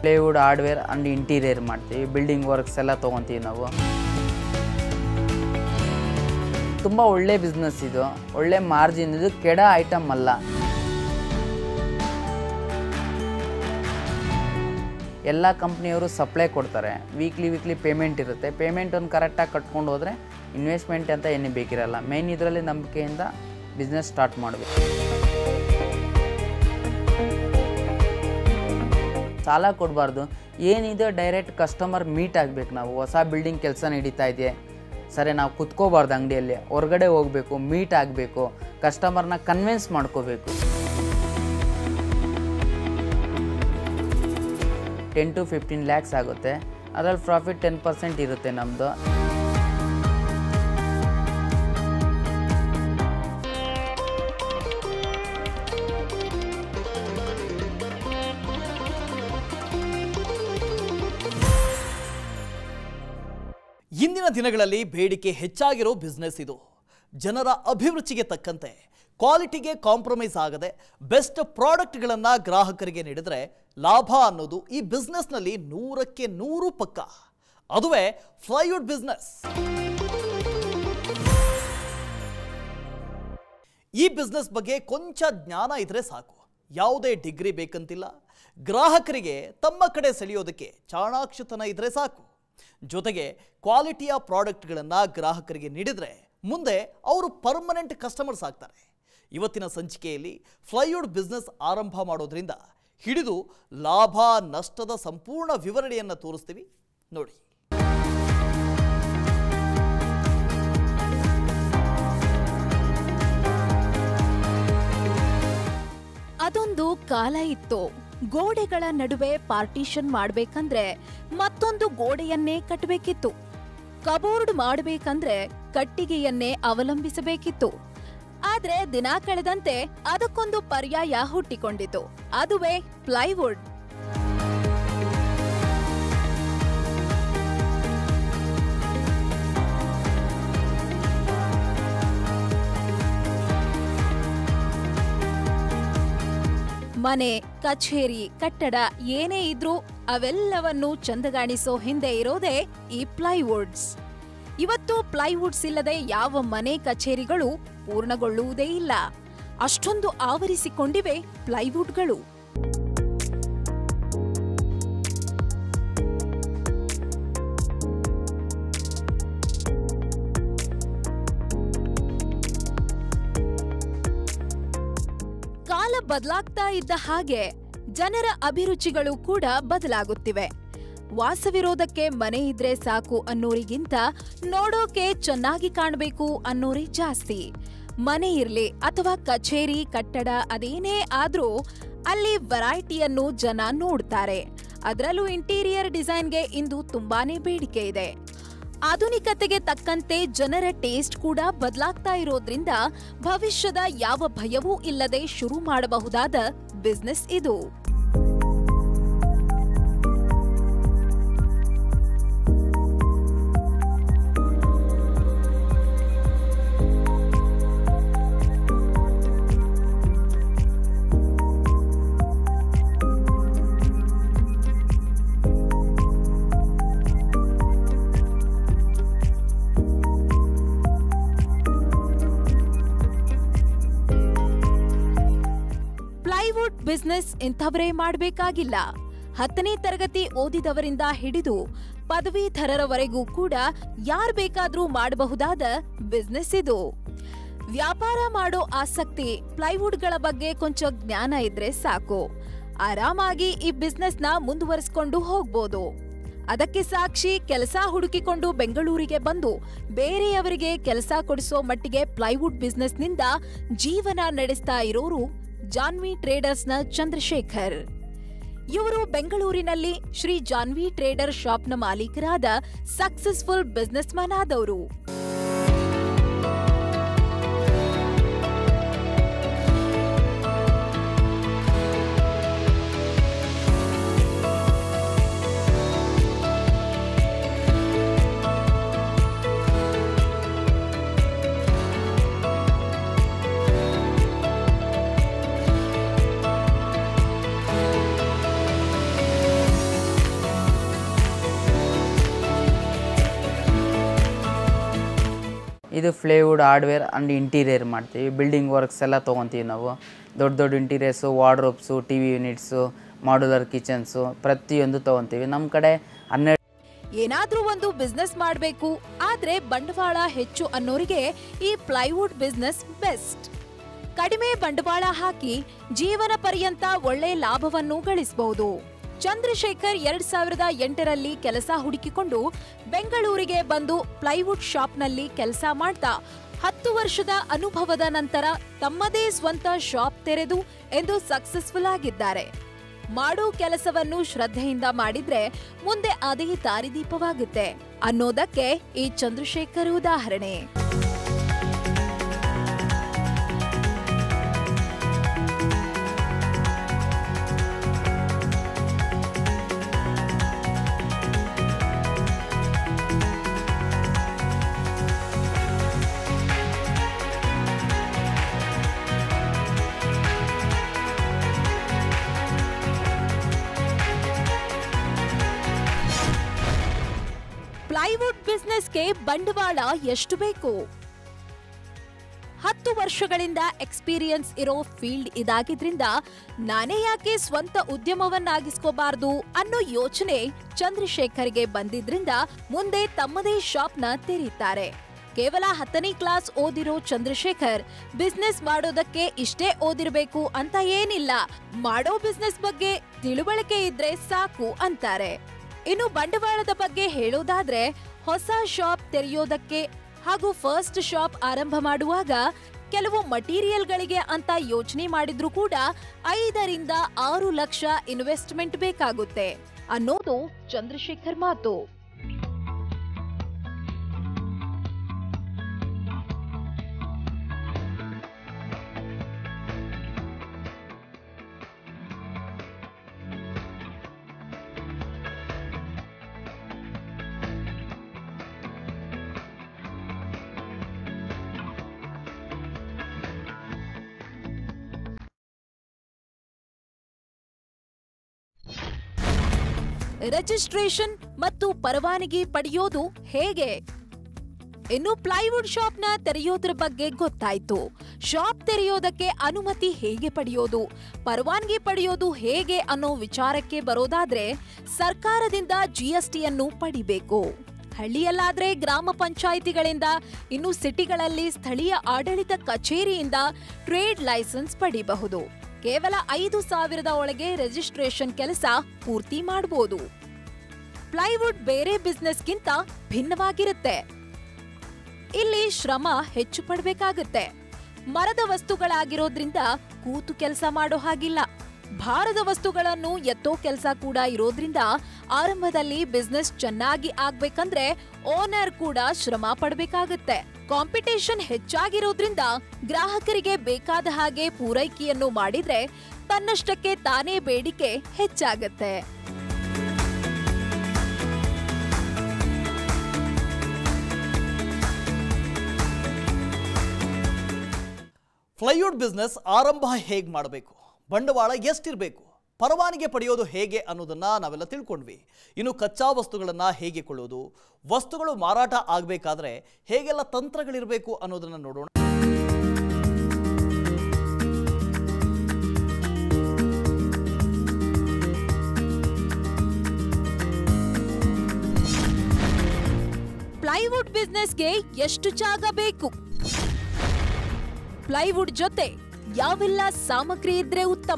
plywood hardware and interior ಮಾಡ್ತೀವಿ building works ಎಲ್ಲ ತೊಗೊತೀವಿ ನಾವು ತುಂಬ ಒಳ್ಳೆ ಬಿಸ್ನೆಸ್ ಇದು ಒಳ್ಳೆ ಮಾರ್ಜಿನ್ ಇದು ಕೆಡ ಐಟಮ್ ಅಲ್ಲ ಎಲ್ಲ ಕಂಪ್ನಿಯವರು ಸಪ್ಲೈ ಕೊಡ್ತಾರೆ ವೀಕ್ಲಿ ವೀಕ್ಲಿ ಪೇಮೆಂಟ್ ಇರುತ್ತೆ ಪೇಮೆಂಟನ್ನು ಕರೆಕ್ಟಾಗಿ ಕಟ್ಕೊಂಡು ಹೋದರೆ ಇನ್ವೆಸ್ಟ್ಮೆಂಟ್ ಅಂತ ಏನು ಬೇಕಿರಲ್ಲ ಮೇಯ್ನ್ ಇದರಲ್ಲಿ ನಂಬಿಕೆಯಿಂದ ಬಿಸ್ನೆಸ್ ಸ್ಟಾರ್ಟ್ ಮಾಡಬೇಕು ಸಾಲ ಕೊಡಬಾರ್ದು ಏನಿದೆ ಡೈರೆಕ್ಟ್ ಕಸ್ಟಮರ್ ಮೀಟ್ ಆಗಬೇಕು ನಾವು ಹೊಸ ಬಿಲ್ಡಿಂಗ್ ಕೆಲಸ ನಡೀತಾ ಇದೆ ಸರಿ ನಾವು ಕುತ್ಕೋಬಾರ್ದು ಅಂಗಡಿಯಲ್ಲಿ ಹೊರಗಡೆ ಹೋಗಬೇಕು ಮೀಟ್ ಆಗಬೇಕು ಕಸ್ಟಮರ್ನ ಕನ್ವಿನ್ಸ್ ಮಾಡ್ಕೋಬೇಕು ಟೆನ್ ಟು ಫಿಫ್ಟೀನ್ ಲ್ಯಾಕ್ಸ್ ಆಗುತ್ತೆ ಅದರಲ್ಲಿ ಪ್ರಾಫಿಟ್ ಟೆನ್ ಪರ್ಸೆಂಟ್ ಇರುತ್ತೆ ನಮ್ಮದು ಇಂದಿನ ದಿನಗಳಲ್ಲಿ ಬೇಡಿಕೆ ಹೆಚ್ಚಾಗಿರೋ ಬಿಸ್ನೆಸ್ ಇದು ಜನರ ಅಭಿರುಚಿಗೆ ತಕ್ಕಂತೆ ಕ್ವಾಲಿಟಿಗೆ ಕಾಂಪ್ರಮೈಸ್ ಆಗದೆ ಬೆಸ್ಟ್ ಪ್ರಾಡಕ್ಟ್ಗಳನ್ನು ಗ್ರಾಹಕರಿಗೆ ನೀಡಿದ್ರೆ ಲಾಭ ಅನ್ನೋದು ಈ ಬಿಸ್ನೆಸ್ನಲ್ಲಿ ನೂರಕ್ಕೆ ನೂರು ಪಕ್ಕ ಅದುವೇ ಫ್ಲೈವುಡ್ ಬಿಸ್ನೆಸ್ ಈ ಬಿಸ್ನೆಸ್ ಬಗ್ಗೆ ಕೊಂಚ ಜ್ಞಾನ ಇದ್ರೆ ಸಾಕು ಯಾವುದೇ ಡಿಗ್ರಿ ಬೇಕಂತಿಲ್ಲ ಗ್ರಾಹಕರಿಗೆ ತಮ್ಮ ಕಡೆ ಸೆಳೆಯೋದಕ್ಕೆ ಚಾಣಾಕ್ಷತನ ಇದ್ರೆ ಸಾಕು ಜೊತೆಗೆ ಕ್ವಾಲಿಟಿಯ ಪ್ರಾಡಕ್ಟ್ಗಳನ್ನು ಗ್ರಾಹಕರಿಗೆ ನೀಡಿದರೆ ಮುಂದೆ ಅವರು ಪರ್ಮನೆಂಟ್ ಕಸ್ಟಮರ್ಸ್ ಆಗ್ತಾರೆ ಇವತ್ತಿನ ಸಂಚಿಕೆಯಲ್ಲಿ ಫ್ಲೈವುಡ್ ಬಿಸ್ನೆಸ್ ಆರಂಭ ಮಾಡೋದ್ರಿಂದ ಹಿಡಿದು ಲಾಭ ನಷ್ಟದ ಸಂಪೂರ್ಣ ವಿವರಣೆಯನ್ನು ತೋರಿಸ್ತೀವಿ ನೋಡಿ ಅದೊಂದು ಕಾಲ ಇತ್ತು ಗೋಡೆಗಳ ನಡುವೆ ಪಾರ್ಟಿಷನ್ ಮಾಡ್ಬೇಕಂದ್ರೆ ಮತ್ತೊಂದು ಗೋಡೆಯನ್ನೇ ಕಟ್ಟಬೇಕಿತ್ತು ಕಬೋರ್ಡ್ ಮಾಡಬೇಕಂದ್ರೆ ಕಟ್ಟಿಗೆಯನ್ನೇ ಅವಲಂಬಿಸಬೇಕಿತ್ತು ಆದ್ರೆ ದಿನ ಕಳೆದಂತೆ ಅದಕ್ಕೊಂದು ಪರ್ಯಾಯ ಹುಟ್ಟಿಕೊಂಡಿತು ಅದುವೇ ಪ್ಲೈವುಡ್ ಮನೆ ಕಚೇರಿ ಕಟ್ಟಡ ಏನೇ ಇದ್ರೂ ಅವೆಲ್ಲವನ್ನು ಚಂದಗಾಣಿಸೋ ಹಿಂದೆ ಇರೋದೇ ಈ ಪ್ಲೈವುಡ್ಸ್ ಇವತ್ತು ಪ್ಲೈವುಡ್ಸ್ ಇಲ್ಲದೆ ಯಾವ ಮನೆ ಕಚೇರಿಗಳು ಪೂರ್ಣಗೊಳ್ಳುವುದೇ ಇಲ್ಲ ಅಷ್ಟೊಂದು ಆವರಿಸಿಕೊಂಡಿವೆ ಪ್ಲೈವುಡ್ಗಳು ಕಾಲ ಬದಲಾಗ್ತಾ ಇದ್ದ ಹಾಗೆ ಜನರ ಅಭಿರುಚಿಗಳು ಕೂಡ ಬದಲಾಗುತ್ತಿವೆ ವಾಸವಿರೋದಕ್ಕೆ ಮನೆ ಇದ್ರೆ ಸಾಕು ಅನ್ನೋರಿಗಿಂತ ನೋಡೋಕೆ ಚೆನ್ನಾಗಿ ಕಾಣಬೇಕು ಅನ್ನೋರೇ ಜಾಸ್ತಿ ಮನೆ ಇರ್ಲಿ ಅಥವಾ ಕಚೇರಿ ಕಟ್ಟಡ ಅದೇನೇ ಆದ್ರೂ ಅಲ್ಲಿ ವೆರೈಟಿಯನ್ನು ಜನ ನೋಡ್ತಾರೆ ಅದರಲ್ಲೂ ಇಂಟೀರಿಯರ್ ಡಿಸೈನ್ಗೆ ಇಂದು ತುಂಬಾನೇ ಬೇಡಿಕೆ ಇದೆ ಆಧುನಿಕತೆಗೆ ತಕ್ಕಂತೆ ಜನರ ಟೇಸ್ಟ್ ಕೂಡ ಬದಲಾಗ್ತಾ ಇರೋದ್ರಿಂದ ಭವಿಷ್ಯದ ಯಾವ ಭಯವೂ ಇಲ್ಲದೆ ಶುರು ಮಾಡಬಹುದಾದ ಬಿಸ್ನೆಸ್ ಇದು ಪ್ಲೈವುಡ್ ಬಿಸ್ನೆಸ್ ಇಂಥವರೇ ಮಾಡಬೇಕಾಗಿಲ್ಲ ಹತ್ತನೇ ತರಗತಿ ಓದಿದವರಿಂದ ಹಿಡಿದು ಪದವೀಧರರವರೆಗೂ ಕೂಡ ಯಾರ್ ಬೇಕಾದ್ರೂ ಮಾಡಬಹುದಾದ ಬಿಸ್ನೆಸ್ ಇದು ವ್ಯಾಪಾರ ಮಾಡೋ ಆಸಕ್ತಿ ಪ್ಲೈವುಡ್ಗಳ ಬಗ್ಗೆ ಕೊಂಚ ಜ್ಞಾನ ಇದ್ರೆ ಸಾಕು ಆರಾಮಾಗಿ ಈ ಬಿಸ್ನೆಸ್ನ ಮುಂದುವರಿಸ್ಕೊಂಡು ಹೋಗ್ಬೋದು ಅದಕ್ಕೆ ಸಾಕ್ಷಿ ಕೆಲಸ ಹುಡುಕಿಕೊಂಡು ಬೆಂಗಳೂರಿಗೆ ಬಂದು ಬೇರೆಯವರಿಗೆ ಕೆಲಸ ಕೊಡಿಸೋ ಮಟ್ಟಿಗೆ ಪ್ಲೈವುಡ್ ಬಿಸ್ನೆಸ್ನಿಂದ ಜೀವನ ನಡೆಸ್ತಾ ಇರೋರು ಜಾನ್ವಿ ಟ್ರೇಡರ್ಸ್ನ ಚಂದ್ರಶೇಖರ್ ಇವರು ಬೆಂಗಳೂರಿನಲ್ಲಿ ಶ್ರೀ ಜಾನ್ವಿ ಟ್ರೇಡರ್ ಶಾಪ್ನ ಮಾಲೀಕರಾದ ಸಕ್ಸಸ್ಫುಲ್ ಬಿಸ್ನೆಸ್ ಮ್ಯಾನ್ ಆದವರು ಇದು ಫ್ಲೇವುಡ್ ಹಾರ್ಡ್ವೇರ್ ಆ್ಯಂಡ್ ಇಂಟೀರಿಯರ್ ಮಾಡ್ತೀವಿ ಬಿಲ್ಡಿಂಗ್ ವರ್ಕ್ಸ್ ಎಲ್ಲ ತೊಗೊತೀವಿ ನಾವು ದೊಡ್ಡ ದೊಡ್ಡ interiors wardrobes T V units modular kitchens ಪ್ರತಿಯೊಂದು ತೊಗೊತೀವಿ ನಮ್ಮ ಕಡೆ ಹನ್ನೆರಡು ಏನಾದ್ರೂ ಒಂದು ಬಿಸ್ನೆಸ್ ಮಾಡಬೇಕು ಆದ್ರೆ ಬಂಡವಾಳ ಹೆಚ್ಚು ಅನ್ನೋರಿಗೆ ಈ ಪ್ಲೈವುಡ್ ಬಿಸ್ನೆಸ್ ಬೆಸ್ಟ್ ಕಡಿಮೆ ಬಂಡವಾಳ ಹಾಕಿ ಜೀವನ ಪರ್ಯಂತ ಒಳ್ಳೆ ಲಾಭವನ್ನು ಗಳಿಸಬಹುದು ಚಂದ್ರಶೇಖರ್ ಎರಡ್ ಸಾವಿರದ ಎಂಟರಲ್ಲಿ ಕೆಲಸ ಹುಡುಕಿಕೊಂಡು ಬೆಂಗಳೂರಿಗೆ ಬಂದು ಪ್ಲೈವುಡ್ ಶಾಪ್ನಲ್ಲಿ ಕೆಲಸ ಮಾಡ್ತಾ ಹತ್ತು ವರ್ಷದ ಅನುಭವದ ನಂತರ ತಮ್ಮದೇ ಸ್ವಂತ ಶಾಪ್ ತೆರೆದು ಎಂದು ಸಕ್ಸಸ್ಫುಲ್ ಆಗಿದ್ದಾರೆ ಮಾಡೋ ಕೆಲಸವನ್ನು ಶ್ರದ್ಧೆಯಿಂದ ಮಾಡಿದ್ರೆ ಮುಂದೆ ಅದೇ ದಾರಿದೀಪವಾಗುತ್ತೆ ಅನ್ನೋದಕ್ಕೆ ಈ ಚಂದ್ರಶೇಖರ್ ಉದಾಹರಣೆ ಪ್ಲೈವುಡ್ ಬಿಸ್ನೆಸ್ಗೆ ಬಂಡವಾಳ ಎಷ್ಟು ಬೇಕು ಹತ್ತು ವರ್ಷಗಳಿಂದ ಎಕ್ಸ್ಪೀರಿಯನ್ಸ್ ಇರೋ ಫೀಲ್ಡ್ ಇದಾಗಿದ್ರಿಂದ ನಾನೇ ಯಾಕೆ ಸ್ವಂತ ಉದ್ಯಮವನ್ನಾಗಿಸ್ಕೋಬಾರ್ದು ಅನ್ನೋ ಯೋಚನೆ ಚಂದ್ರಶೇಖರ್ಗೆ ಬಂದಿದ್ರಿಂದ ಮುಂದೆ ತಮ್ಮದೇ ಶಾಪ್ನ ತೆರೀತಾರೆ ಕೇವಲ ಹತ್ತನೇ ಕ್ಲಾಸ್ ಓದಿರೋ ಚಂದ್ರಶೇಖರ್ ಬಿಸ್ನೆಸ್ ಮಾಡೋದಕ್ಕೆ ಇಷ್ಟೇ ಓದಿರ್ಬೇಕು ಅಂತ ಏನಿಲ್ಲ ಮಾಡೋ ಬಿಸ್ನೆಸ್ ಬಗ್ಗೆ ತಿಳುವಳಿಕೆ ಇದ್ರೆ ಸಾಕು ಅಂತಾರೆ ಇನ್ನು ಬಂಡವಾಳದ ಬಗ್ಗೆ ಹೇಳೋದಾದ್ರೆ ಹೊಸ ಶಾಪ್ ತೆರೆಯೋದಕ್ಕೆ ಹಾಗೂ ಫಸ್ಟ್ ಶಾಪ್ ಆರಂಭ ಮಾಡುವಾಗ ಕೆಲವು ಮಟೀರಿಯಲ್ಗಳಿಗೆ ಅಂತ ಯೋಚನೆ ಮಾಡಿದ್ರು ಕೂಡ ಐದರಿಂದ ಆರು ಲಕ್ಷ ಇನ್ವೆಸ್ಟ್ಮೆಂಟ್ ಬೇಕಾಗುತ್ತೆ ಅನ್ನೋದು ಚಂದ್ರಶೇಖರ್ ಮಾತು ರಿಜಿಸ್ಟ್ರೇಷನ್ ಮತ್ತು ಪರವಾನಗಿ ಪಡೆಯೋದು ಹೇಗೆ ಇನ್ನು ಪ್ಲೈವುಡ್ ಶಾಪ್ನ ತೆರೆಯೋದ್ರ ಬಗ್ಗೆ ಗೊತ್ತಾಯ್ತು ಶಾಪ್ ತೆರೆಯೋದಕ್ಕೆ ಅನುಮತಿ ಹೇಗೆ ಪಡೆಯೋದು ಪರವಾನಗಿ ಪಡೆಯೋದು ಹೇಗೆ ಅನ್ನೋ ವಿಚಾರಕ್ಕೆ ಬರೋದಾದ್ರೆ ಸರ್ಕಾರದಿಂದ ಜಿಎಸ್ಟಿಯನ್ನು ಪಡಿಬೇಕು ಹಳ್ಳಿಯಲ್ಲಾದ್ರೆ ಗ್ರಾಮ ಪಂಚಾಯಿತಿಗಳಿಂದ ಇನ್ನು ಸಿಟಿಗಳಲ್ಲಿ ಸ್ಥಳೀಯ ಆಡಳಿತ ಕಚೇರಿಯಿಂದ ಟ್ರೇಡ್ ಲೈಸೆನ್ಸ್ ಪಡಿಬಹುದು ಕೇವಲ ಐದು ಸಾವಿರದ ಒಳಗೆ ರಿಜಿಸ್ಟ್ರೇಷನ್ ಕೆಲಸ ಪೂರ್ತಿ ಮಾಡಬಹುದು ಪ್ಲೈವುಡ್ ಬೇರೆ ಬಿಸ್ನೆಸ್ಗಿಂತ ಭಿನ್ನವಾಗಿರುತ್ತೆ ಇಲ್ಲಿ ಶ್ರಮ ಹೆಚ್ಚು ಪಡ್ಬೇಕಾಗತ್ತೆ ಮರದ ವಸ್ತುಗಳಾಗಿರೋದ್ರಿಂದ ಕೂತು ಕೆಲಸ ಮಾಡೋ ಹಾಗಿಲ್ಲ ಭಾರದ ವಸ್ತುಗಳನ್ನು ಎತ್ತೋ ಕೆಲಸ ಕೂಡ ಇರೋದ್ರಿಂದ ಆರಂಭದಲ್ಲಿ ಬಿಸ್ನೆಸ್ ಚೆನ್ನಾಗಿ ಆಗ್ಬೇಕಂದ್ರೆ ಓನರ್ ಕೂಡ ಶ್ರಮ ಪಡ್ಬೇಕಾಗತ್ತೆ ಕಾಂಪಿಟೇಷನ್ ಹೆಚ್ಚಾಗಿರೋದ್ರಿಂದ ಗ್ರಾಹಕರಿಗೆ ಬೇಕಾದ ಹಾಗೆ ಪೂರೈಕೆಯನ್ನು ಮಾಡಿದ್ರೆ ತನ್ನಷ್ಟಕ್ಕೆ ತಾನೇ ಬೇಡಿಕೆ ಹೆಚ್ಚಾಗತ್ತೆ ಫ್ಲೈವುಡ್ ಬಿಸ್ನೆಸ್ ಆರಂಭ ಹೇಗೆ ಮಾಡಬೇಕು ಬಂಡವಾಳ ಎಷ್ಟಿರಬೇಕು ಪರವಾನಗಿ ಪಡೆಯೋದು ಹೇಗೆ ಅನ್ನೋದನ್ನ ನಾವೆಲ್ಲ ತಿಳ್ಕೊಂಡ್ವಿ ಇನ್ನು ಕಚ್ಚಾ ವಸ್ತುಗಳನ್ನು ಹೇಗೆ ಕೊಳ್ಳೋದು ವಸ್ತುಗಳು ಮಾರಾಟ ಆಗಬೇಕಾದ್ರೆ ಹೇಗೆಲ್ಲ ತಂತ್ರಗಳಿರಬೇಕು ಅನ್ನೋದನ್ನ ನೋಡೋಣ ಪ್ಲೈವುಡ್ ಬಿಸ್ನೆಸ್ಗೆ ಎಷ್ಟು ಜಾಗ ಬೇಕು ಪ್ಲೈವುಡ್ ಜೊತೆ ಯಾವೆಲ್ಲ ಸಾಮಗ್ರಿ ಇದ್ರೆ ಉತ್ತಮ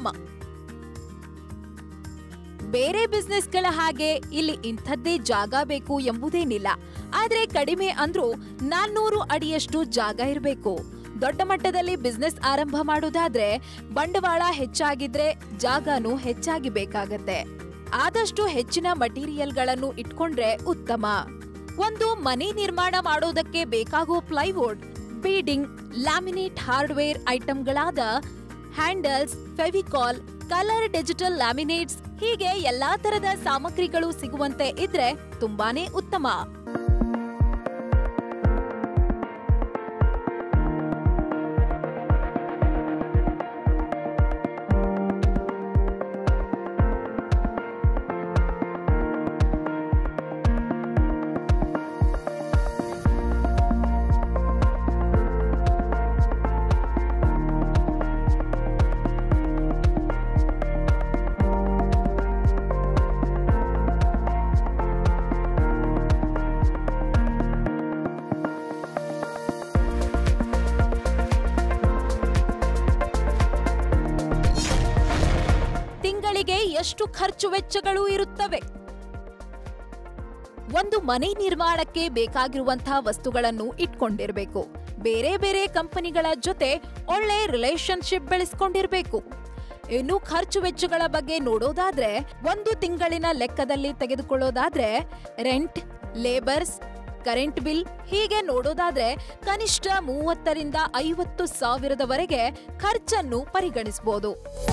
ಬೇರೆ ಬಿಸ್ನೆಸ್ಗಳ ಹಾಗೆ ಇಲ್ಲಿ ಇಂಥದ್ದೇ ಜಾಗ ಬೇಕು ಎಂಬುದೇನಿಲ್ಲ ಆದ್ರೆ ಕಡಿಮೆ ಅಂದ್ರೂ ನಾನ್ನೂರು ಅಡಿಯಷ್ಟು ಜಾಗ ಇರಬೇಕು ದೊಡ್ಡ ಮಟ್ಟದಲ್ಲಿ ಬಿಸ್ನೆಸ್ ಆರಂಭ ಮಾಡೋದಾದ್ರೆ ಬಂಡವಾಳ ಹೆಚ್ಚಾಗಿದ್ರೆ ಜಾಗನೂ ಹೆಚ್ಚಾಗಿ ಬೇಕಾಗತ್ತೆ ಆದಷ್ಟು ಹೆಚ್ಚಿನ ಮಟೀರಿಯಲ್ಗಳನ್ನು ಇಟ್ಕೊಂಡ್ರೆ ಉತ್ತಮ ಒಂದು ಮನೆ ನಿರ್ಮಾಣ ಮಾಡೋದಕ್ಕೆ ಬೇಕಾಗೋ ಪ್ಲೈವುಡ್ ಬೀಡಿಂಗ್ ಲ್ಯಾಮಿನೇಟ್ ಹಾರ್ಡ್ವೇರ್ ಐಟಂಗಳಾದ handles Fevicol colour digital laminates ಹೀಗೆ ಎಲ್ಲಾ ತರದ ಸಾಮಗ್ರಿಗಳು ಸಿಗುವಂತೆ ಇದ್ರೆ ತುಂಬಾನೇ ಉತ್ತಮ ತಿಂಗಳಿಗೆ ಎಷ್ಟು ಖರ್ಚು ವೆಚ್ಚಗಳು ಇರುತ್ತವೆ ಒಂದು ಮನೆ ನಿರ್ಮಾಣಕ್ಕೆ ಬೇಕಾಗಿರುವಂತಹ ವಸ್ತುಗಳನ್ನು ಇಟ್ಕೊಂಡಿರ್ಬೇಕು ಬೇರೆ ಬೇರೆ ಕಂಪನಿಗಳ ಜೊತೆ ಒಳ್ಳೆ ರಿಲೇಶನ್ಶಿಪ್ ಬೆಳೆಸ್ಕೊಂಡಿರ್ಬೇಕು ಇನ್ನು ಖರ್ಚು ವೆಚ್ಚಗಳ ಬಗ್ಗೆ ನೋಡೋದಾದ್ರೆ ಒಂದು ತಿಂಗಳಿನ ಲೆಕ್ಕದಲ್ಲಿ ತೆಗೆದುಕೊಳ್ಳೋದಾದ್ರೆ ರೆಂಟ್ ಲೇಬರ್ಸ್ ಕರೆಂಟ್ ಬಿಲ್ ಹೀಗೆ ನೋಡೋದಾದ್ರೆ ಕನಿಷ್ಠ ಮೂವತ್ತರಿಂದ ಐವತ್ತು ಸಾವಿರದವರೆಗೆ ಖರ್ಚನ್ನು ಪರಿಗಣಿಸಬಹುದು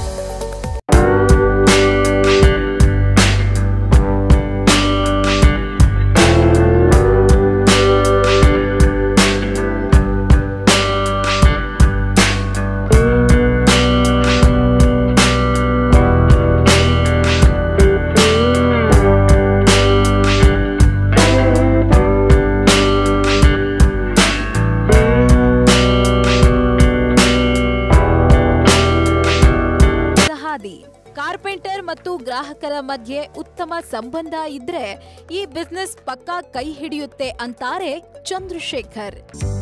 ಹಾದಿ ಕಾರ್ಪೆಂಟರ್ ಮತ್ತು ಗ್ರಾಹಕರ ಮಧ್ಯೆ ಉತ್ತಮ ಸಂಬಂಧ ಇದ್ರೆ ಈ ಬಿಸ್ನೆಸ್ ಪಕ್ಕಾ ಕೈ ಹಿಡಿಯುತ್ತೆ ಅಂತಾರೆ ಚಂದ್ರಶೇಖರ್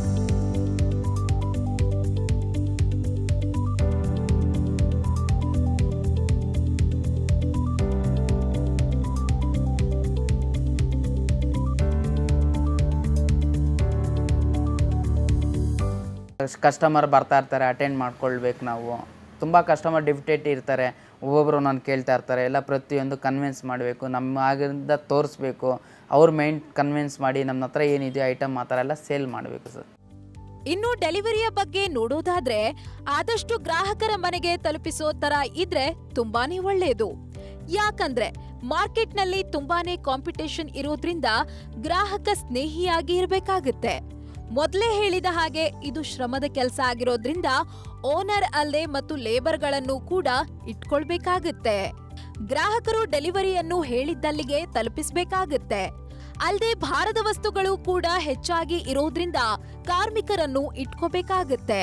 ಕಸ್ಟಮರ್ ಬರ್ತಾ ಇರ್ತಾರೆ ಅಟೆಂಡ್ ಮಾಡ್ಕೊಳ್ಬೇಕು ನಾವು ತುಂಬ ಕಸ್ಟಮರ್ ಡಿಫಿಟೇಟ್ ಇರ್ತಾರೆ ಒಬ್ಬೊಬ್ಬರು ನಾನು ಕೇಳ್ತಾ ಇರ್ತಾರೆ ಎಲ್ಲ ಪ್ರತಿಯೊಂದು ಕನ್ವಿನ್ಸ್ ಮಾಡಬೇಕು ನಮ್ಮ ಆಗಿಂದ ತೋರಿಸ್ಬೇಕು ಅವ್ರ ಮೈಂಡ್ ಕನ್ವಿನ್ಸ್ ಮಾಡಿ ನಮ್ಮ ಹತ್ರ ಏನಿದೆಯೋ ಐಟಮ್ ಆ ಥರ ಎಲ್ಲ ಸೇಲ್ ಮಾಡಬೇಕು ಸರ್ ಇನ್ನು ಡೆಲಿವರಿಯ ಬಗ್ಗೆ ನೋಡೋದಾದ್ರೆ ಆದಷ್ಟು ಗ್ರಾಹಕರ ಮನೆಗೆ ತಲುಪಿಸೋ ತರ ಇದ್ರೆ ತುಂಬಾನೇ ಒಳ್ಳೆಯದು ಯಾಕಂದ್ರೆ ಮಾರ್ಕೆಟ್ನಲ್ಲಿ ತುಂಬಾನೇ ಕಾಂಪಿಟೇಷನ್ ಇರೋದ್ರಿಂದ ಗ್ರಾಹಕ ಸ್ನೇಹಿಯಾಗಿ ಇರಬೇಕಾಗುತ್ತೆ ಮೊದಲೇ ಹೇಳಿದ ಹಾಗೆ ಇದು ಶ್ರಮದ ಕೆಲಸ ಆಗಿರೋದ್ರಿಂದ ಓನರ್ ಅಲ್ಲದೆ ಮತ್ತು ಲೇಬರ್ಗಳನ್ನು ಕೂಡ ಇಟ್ಕೊಳ್ಬೇಕಾಗುತ್ತೆ ಗ್ರಾಹಕರು ಡೆಲಿವರಿಯನ್ನು ಹೇಳಿದ್ದಲ್ಲಿಗೆ ತಲುಪಿಸಬೇಕಾಗುತ್ತೆ ಅಲ್ಲದೆ ಭಾರದ ವಸ್ತುಗಳು ಕೂಡ ಹೆಚ್ಚಾಗಿ ಇರೋದ್ರಿಂದ ಕಾರ್ಮಿಕರನ್ನು ಇಟ್ಕೋಬೇಕಾಗುತ್ತೆ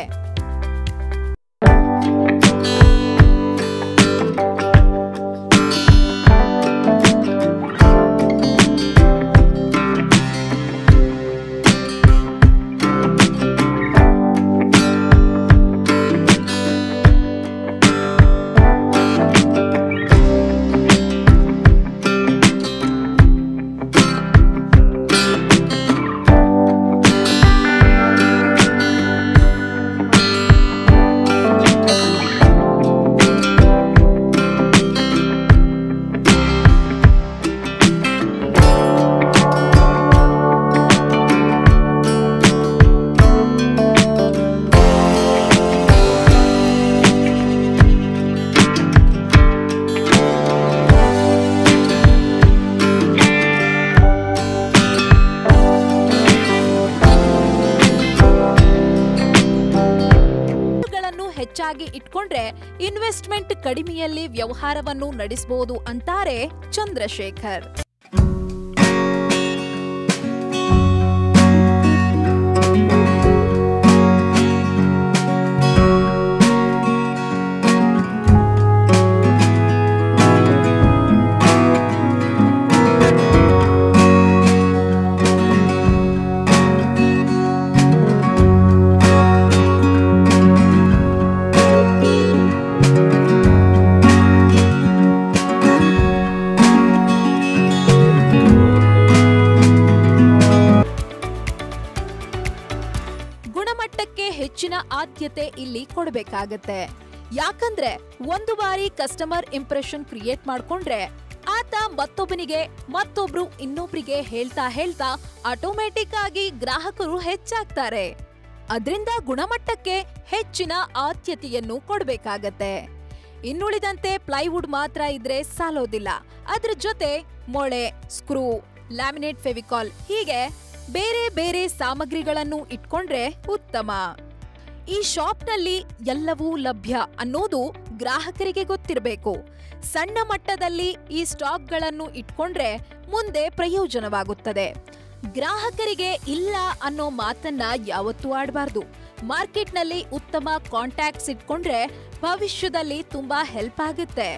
ಗಳನ್ನು ಹೆಚ್ಚಾಗಿ ಇಟ್ಕೊಂಡ್ರೆ ಇನ್ವೆಸ್ಟ್ಮೆಂಟ್ ಕಡಿಮೆಯಲ್ಲಿ ವ್ಯವಹಾರವನ್ನು ನಡೆಸಬಹುದು ಅಂತಾರೆ ಚಂದ್ರಶೇಖರ್ ಗುಣಮಟ್ಟಕ್ಕೆ ಹೆಚ್ಚಿನ ಆದ್ಯತೆ ಇಲ್ಲಿ ಕೊಡಬೇಕಾಗತ್ತೆ ಯಾಕಂದ್ರೆ ಒಂದು ಬಾರಿ ಕಸ್ಟಮರ್ ಇಂಪ್ರೆಷನ್ ಕ್ರಿಯೇಟ್ ಮಾಡ್ಕೊಂಡ್ರೆ ಆತ ಮತ್ತೊಬ್ಬನಿಗೆ ಮತ್ತೊಬ್ರು ಇನ್ನೊಬ್ರಿಗೆ ಹೇಳ್ತಾ ಹೇಳ್ತಾ ಆಟೋಮೆಟಿಕ್ ಆಗಿ ಗ್ರಾಹಕರು ಹೆಚ್ಚಾಗ್ತಾರೆ ಅದರಿಂದ ಗುಣಮಟ್ಟಕ್ಕೆ ಹೆಚ್ಚಿನ ಆದ್ಯತೆಯನ್ನು ಕೊಡಬೇಕಾಗತ್ತೆ ಇನ್ನುಳಿದಂತೆ ಪ್ಲೈವುಡ್ ಮಾತ್ರ ಇದ್ರೆ ಸಾಲೋದಿಲ್ಲ ಅದ್ರ ಜೊತೆ ಮೊಳೆ ಸ್ಕ್ರೂ ಲ್ಯಾಮಿನೇಟ್ ಫೆವಿಕಾಲ್ ಹೀಗೆ ಬೇರೆ ಬೇರೆ ಸಾಮಗ್ರಿಗಳನ್ನು ಇಟ್ಕೊಂಡ್ರೆ ಉತ್ತಮ ಈ ಶಾಪ್ನಲ್ಲಿ ಎಲ್ಲವೂ ಲಭ್ಯ ಅನ್ನೋದು ಗ್ರಾಹಕರಿಗೆ ಗೊತ್ತಿರಬೇಕು ಸಣ್ಣ ಮಟ್ಟದಲ್ಲಿ ಈ ಸ್ಟಾಕ್ಗಳನ್ನು ಇಟ್ಕೊಂಡ್ರೆ ಮುಂದೆ ಪ್ರಯೋಜನವಾಗುತ್ತದೆ ಗ್ರಾಹಕರಿಗೆ ಇಲ್ಲ ಅನ್ನೋ ಮಾತನ್ನ ಯಾವತ್ತೂ ಆಡಬಾರ್ದು ಮಾರ್ಕೆಟ್ನಲ್ಲಿ ಉತ್ತಮ ಕಾಂಟ್ಯಾಕ್ಟ್ಸ್ ಇಟ್ಕೊಂಡ್ರೆ ಭವಿಷ್ಯದಲ್ಲಿ ತುಂಬಾ ಹೆಲ್ಪ್ ಆಗುತ್ತೆ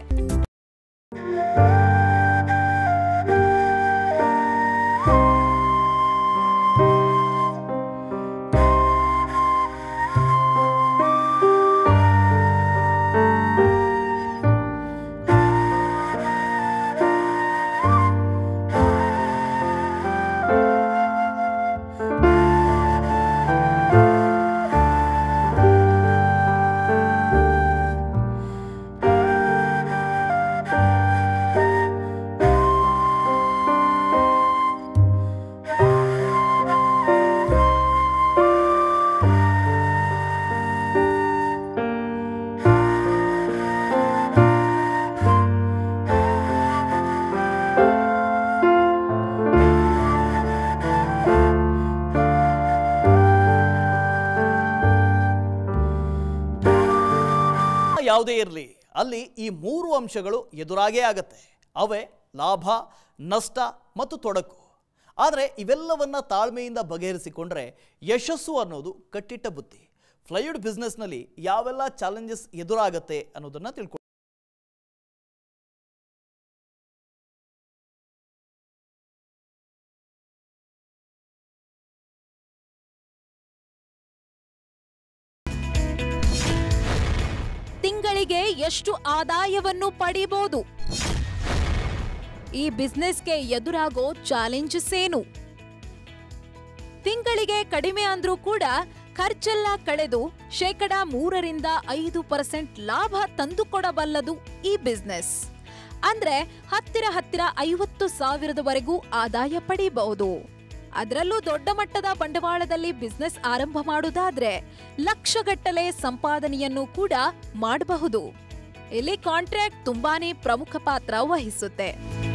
ಯಾವುದೇ ಇರಲಿ ಅಲ್ಲಿ ಈ ಮೂರು ಅಂಶಗಳು ಎದುರಾಗೇ ಆಗತ್ತೆ ಅವೇ ಲಾಭ ನಷ್ಟ ಮತ್ತು ತೊಡಕು ಆದರೆ ಇವೆಲ್ಲವನ್ನ ತಾಳ್ಮೆಯಿಂದ ಬಗೆಹರಿಸಿಕೊಂಡ್ರೆ ಯಶಸ್ಸು ಅನ್ನೋದು ಕಟ್ಟಿಟ್ಟ ಬುದ್ಧಿ ಫ್ಲೈವುಡ್ ಬಿಸ್ನೆಸ್ನಲ್ಲಿ ಯಾವೆಲ್ಲ ಚಾಲೆಂಜಸ್ ಎದುರಾಗತ್ತೆ ಅನ್ನೋದನ್ನು ತಿಳ್ಕೊ ತಿಂಗಳಿಗೆ ಎಷ್ಟು ಆದಾಯವನ್ನು ಪಡಿಬಹುದು ಈ ಬಿಸ್ನೆಸ್ಗೆ ಎದುರಾಗೋ ಚಾಲೆಂಜಸ್ ಏನು ತಿಂಗಳಿಗೆ ಕಡಿಮೆ ಅಂದ್ರೂ ಕೂಡ ಖರ್ಚೆಲ್ಲ ಕಳೆದು ಶೇಕಡ ಮೂರರಿಂದ ಐದು ಪರ್ಸೆಂಟ್ ಲಾಭ ತಂದುಕೊಡಬಲ್ಲದು ಈ ಬಿಸ್ನೆಸ್ ಅಂದ್ರೆ ಹತ್ತಿರ ಹತ್ತಿರ ಐವತ್ತು ಸಾವಿರದವರೆಗೂ ಆದಾಯ ಪಡೆಯಬಹುದು ಅದರಲ್ಲೂ ದೊಡ್ಡ ಮಟ್ಟದ ಬಂಡವಾಳದಲ್ಲಿ ಬಿಸ್ನೆಸ್ ಆರಂಭ ಮಾಡುವುದಾದ್ರೆ ಲಕ್ಷಗಟ್ಟಲೆ ಸಂಪಾದನೆಯನ್ನು ಕೂಡ ಮಾಡಬಹುದು ಇಲ್ಲಿ ಕಾಂಟ್ರಾಕ್ಟ್ ತುಂಬಾನೇ ಪ್ರಮುಖ ಪಾತ್ರ ವಹಿಸುತ್ತೆ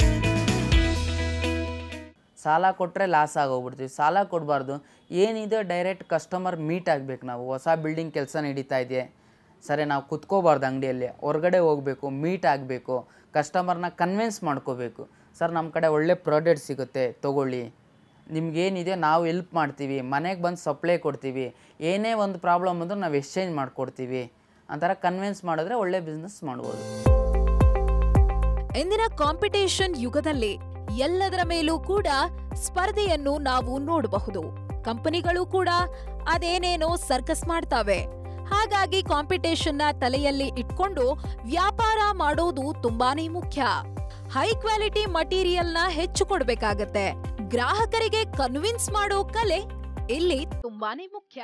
ಸಾಲ ಕೊಟ್ಟರೆ ಲಾಸ್ ಆಗೋಗ್ಬಿಡ್ತೀವಿ ಸಾಲ ಕೊಡಬಾರ್ದು ಏನಿದೆ ಡೈರೆಕ್ಟ್ ಕಸ್ಟಮರ್ ಮೀಟ್ ಆಗಬೇಕು ನಾವು ಹೊಸ ಬಿಲ್ಡಿಂಗ್ ಕೆಲಸ ನಡೀತಾ ಇದೆ ಸರಿ ನಾವು ಕುತ್ಕೋಬಾರ್ದು ಅಂಗಡಿಯಲ್ಲಿ ಹೊರಗಡೆ ಹೋಗಬೇಕು ಮೀಟ್ ಆಗಬೇಕು ಕಸ್ಟಮರ್ನ ಕನ್ವಿನ್ಸ್ ಮಾಡ್ಕೋಬೇಕು ಸರ್ ನಮ್ಮ ಕಡೆ ಒಳ್ಳೆ ಪ್ರಾಡಕ್ಟ್ ಸಿಗುತ್ತೆ ತೊಗೊಳ್ಳಿ ನಿಮ್ಗೇನಿದೆ ನಾವು ಹೆಲ್ಪ್ ಮಾಡ್ತೀವಿ ಮನೆಗೆ ಬಂದು ಸಪ್ಲೈ ಕೊಡ್ತೀವಿ ಏನೇ ಒಂದು ಪ್ರಾಬ್ಲಮ್ ಅಂದರೂ ನಾವು ಎಕ್ಸ್ಚೇಂಜ್ ಮಾಡಿಕೊಡ್ತೀವಿ ಅಂಥರ ಕನ್ವಿನ್ಸ್ ಮಾಡಿದ್ರೆ ಒಳ್ಳೆ ಬಿಸ್ನೆಸ್ ಮಾಡ್ಬೋದು ಇಂದಿನ ಕಾಂಪಿಟೇಷನ್ ಯುಗದಲ್ಲಿ ಎಲ್ಲದರ ಮೇಲೂ ಕೂಡ ಸ್ಪರ್ಧೆಯನ್ನು ನಾವು ನೋಡಬಹುದು ಕಂಪನಿಗಳು ಕೂಡ ಅದೇನೇನೋ ಸರ್ಕಸ್ ಮಾಡ್ತಾವೆ ಹಾಗಾಗಿ ಕಾಂಪಿಟೇಷನ್ ನ ತಲೆಯಲ್ಲಿ ಇಟ್ಕೊಂಡು ವ್ಯಾಪಾರ ಮಾಡೋದು ತುಂಬಾನೇ ಮುಖ್ಯ ಹೈ ಕ್ವಾಲಿಟಿ ಮಟೀರಿಯಲ್ ನ ಹೆಚ್ಚು ಕೊಡ್ಬೇಕಾಗತ್ತೆ ಗ್ರಾಹಕರಿಗೆ ಕನ್ವಿನ್ಸ್ ಮಾಡೋ ಕಲೆ ಇಲ್ಲಿ ತುಂಬಾನೇ ಮುಖ್ಯ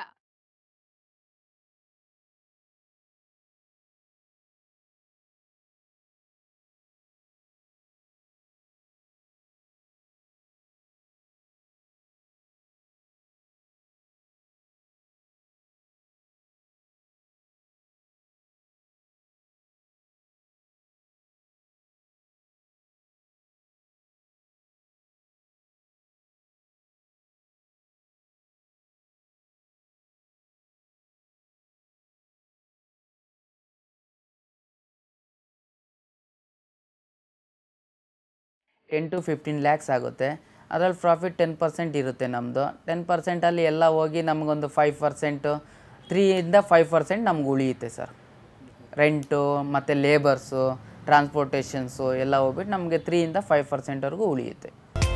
ಟೆನ್ ಟು ಫಿಫ್ಟೀನ್ ಲ್ಯಾಕ್ಸ್ ಆಗುತ್ತೆ ಅದರಲ್ಲಿ ಪ್ರಾಫಿಟ್ ಟೆನ್ ಪರ್ಸೆಂಟ್ ಇರುತ್ತೆ ನಮ್ಮದು ಟೆನ್ ಪರ್ಸೆಂಟಲ್ಲಿ ಎಲ್ಲ ಹೋಗಿ ನಮಗೊಂದು ಫೈವ್ ಪರ್ಸೆಂಟು ತ್ರೀಯಿಂದ ಫೈವ್ ಪರ್ಸೆಂಟ್ ನಮ್ಗೆ ಉಳಿಯುತ್ತೆ ಸರ್ ರೆಂಟು ಮತ್ತು ಲೇಬರ್ಸು ಟ್ರಾನ್ಸ್ಪೋರ್ಟೇಷನ್ಸು ಎಲ್ಲ ಹೋಗ್ಬಿಟ್ಟು ನಮಗೆ ತ್ರೀಯಿಂದ ಫೈವ್ ಪರ್ಸೆಂಟ್ವರೆಗೂ ಉಳಿಯುತ್ತೆ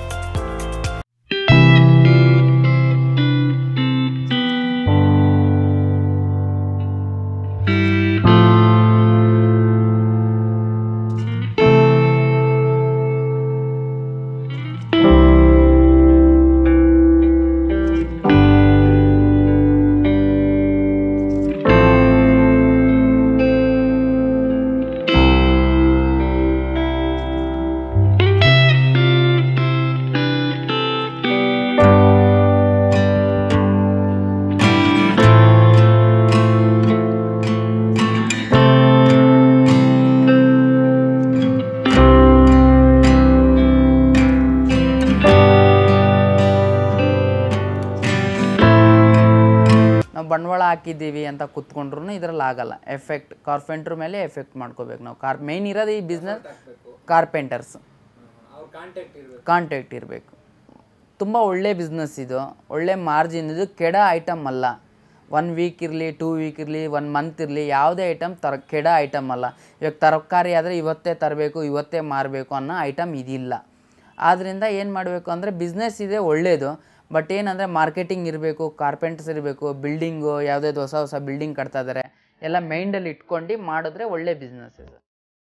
ನಾವು ಬಂಡವಾಳ ಹಾಕಿದ್ದೀವಿ ಅಂತ ಕುತ್ಕೊಂಡ್ರು ಇದರಲ್ಲಿ ಆಗಲ್ಲ ಎಫೆಕ್ಟ್ ಕಾರ್ಪೆಂಟ್ರ್ ಮೇಲೆ ಎಫೆಕ್ಟ್ ಮಾಡ್ಕೋಬೇಕು ನಾವು ಕಾರ್ ಮೇಯ್ನ್ ಇರೋದು ಈ ಬಿಸ್ನೆಸ್ ಕಾರ್ಪೆಂಟರ್ಸ್ ಕಾಂಟ್ಯಾಕ್ಟ್ ಇರಬೇಕು ತುಂಬ ಒಳ್ಳೆ ಬಿಸ್ನೆಸ್ ಇದು ಒಳ್ಳೆ ಮಾರ್ಜಿನ್ ಇದು ಕೆಡ ಐಟಮ್ ಅಲ್ಲ ಒನ್ ವೀಕ್ ಇರಲಿ ಟೂ ವೀಕ್ ಇರಲಿ ಒನ್ ಮಂತ್ ಇರಲಿ ಯಾವುದೇ ಐಟಮ್ ತರ ಕೆಡ ಐಟಮ್ ಅಲ್ಲ ಇವಾಗ ತರಕಾರಿ ಆದರೆ ಇವತ್ತೇ ತರಬೇಕು ಇವತ್ತೇ ಮಾರಬೇಕು ಅನ್ನೋ ಐಟಮ್ ಇದಿಲ್ಲ ಆದ್ದರಿಂದ ಏನು ಮಾಡಬೇಕು ಅಂದರೆ ಬಿಸ್ನೆಸ್ ಇದೆ ಒಳ್ಳೆಯದು ಬಟ್ ಏನಂದರೆ ಮಾರ್ಕೆಟಿಂಗ್ ಇರಬೇಕು ಕಾರ್ಪೆಂಟರ್ಸ್ ಇರಬೇಕು ಬಿಲ್ಡಿಂಗು ಯಾವುದಾದ್ರು ಹೊಸ ಹೊಸ ಬಿಲ್ಡಿಂಗ್ ಕಟ್ತಾ ಇದ್ದಾರೆ ಎಲ್ಲ ಮೈಂಡಲ್ಲಿ ಇಟ್ಕೊಂಡು ಮಾಡಿದ್ರೆ ಒಳ್ಳೆ ಬಿಸ್ನೆಸ್ ಇದೆ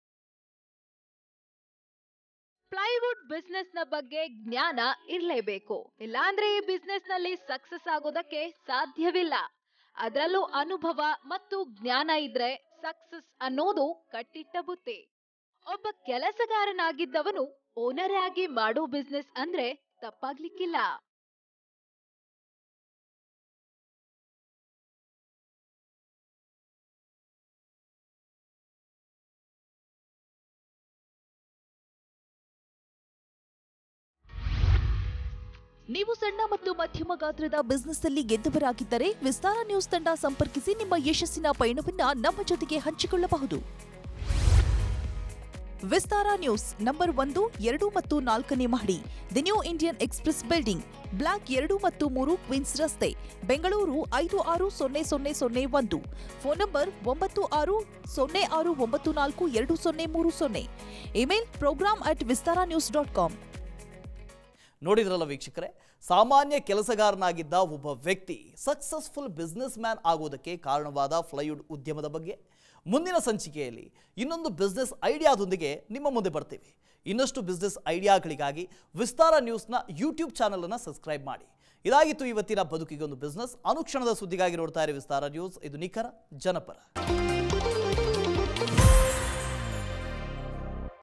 ಪ್ಲೈವುಡ್ ಬಿಸ್ನೆಸ್ ನ ಬಗ್ಗೆ ಜ್ಞಾನ ಇರಲೇಬೇಕು ಇಲ್ಲಾಂದ್ರೆ ಈ ಬಿಸ್ನೆಸ್ ನಲ್ಲಿ ಸಕ್ಸಸ್ ಆಗೋದಕ್ಕೆ ಸಾಧ್ಯವಿಲ್ಲ ಅದರಲ್ಲೂ ಅನುಭವ ಮತ್ತು ಜ್ಞಾನ ಇದ್ರೆ ಸಕ್ಸಸ್ ಅನ್ನೋದು ಕಟ್ಟಿಟ್ಟ ಬುತ್ತಿ ಒಬ್ಬ ಕೆಲಸಗಾರನಾಗಿದ್ದವನು ಓನರ್ ಆಗಿ ಮಾಡೋ ಬಿಸ್ನೆಸ್ ಅಂದ್ರೆ ತಪ್ಪಾಗ್ಲಿಕ್ಕಿಲ್ಲ ನೀವು ಸಣ್ಣ ಮತ್ತು ಮಧ್ಯಮ ಗಾತ್ರದ ಬಿಸ್ನೆಸ್ ಅಲ್ಲಿ ಗೆದ್ದವರಾಗಿದ್ದರೆ ವಿಸ್ತಾರ ನ್ಯೂಸ್ ತಂಡ ಸಂಪರ್ಕಿಸಿ ನಿಮ್ಮ ಯಶಸ್ಸಿನ ಪಯಣವನ್ನ ನಮ್ಮ ಜೊತೆಗೆ ಹಂಚಿಕೊಳ್ಳಬಹುದು ವಿಸ್ತಾರ ನ್ಯೂಸ್ ನಂಬರ್ ಒಂದು ಎರಡು ಮತ್ತು ನಾಲ್ಕನೇ ಮಹಡಿ the New Indian Express building block ಎರಡು ಮತ್ತು ಮೂರು ಕ್ವೀನ್ಸ್ ರಸ್ತೆ ಬೆಂಗಳೂರು ಐದು ಆರು ಸೊನ್ನೆ ಸೊನ್ನೆ ಸೊನ್ನೆ ಒಂದು ಫೋನ್ ನಂಬರ್ ಒಂಬತ್ತು ಆರು ಸೊನ್ನೆ ಆರು ಒಂಬತ್ತು ನಾಲ್ಕು ಎರಡು ಸೊನ್ನೆ ಮೂರು ಸೊನ್ನೆ email program at Vistara News dot com ನೋಡಿದ್ರಲ್ಲ ವೀಕ್ಷಕರೇ ಸಾಮಾನ್ಯ ಕೆಲಸಗಾರನಾಗಿದ್ದ ಒಬ್ಬ ವ್ಯಕ್ತಿ ಸಕ್ಸಸ್ಫುಲ್ ಬಿಸ್ನೆಸ್ ಮ್ಯಾನ್ ಆಗೋದಕ್ಕೆ ಕಾರಣವಾದ ಫ್ಲೈವುಡ್ ಉದ್ಯಮದ ಬಗ್ಗೆ ಮುಂದಿನ ಸಂಚಿಕೆಯಲ್ಲಿ ಇನ್ನೊಂದು ಬಿಸ್ನೆಸ್ ಐಡಿಯಾದೊಂದಿಗೆ ನಿಮ್ಮ ಮುಂದೆ ಬರ್ತೀವಿ ಇನ್ನಷ್ಟು ಬಿಸ್ನೆಸ್ ಐಡಿಯಾಗಳಿಗಾಗಿ ವಿಸ್ತಾರ ನ್ಯೂಸ್ನ ಯೂಟ್ಯೂಬ್ ಚಾನಲನ್ನು ಸಬ್ಸ್ಕ್ರೈಬ್ ಮಾಡಿ ಇದಾಗಿತ್ತು ಇವತ್ತಿನ ಬದುಕಿಗೊಂದು ಬಿಸ್ನೆಸ್ ಅನುಕ್ಷಣದ ಸುದ್ದಿಗಾಗಿ ನೋಡ್ತಾ ಇರಿ ವಿಸ್ತಾರ ನ್ಯೂಸ್ ಇದು ನಿಖರ ಜನಪರ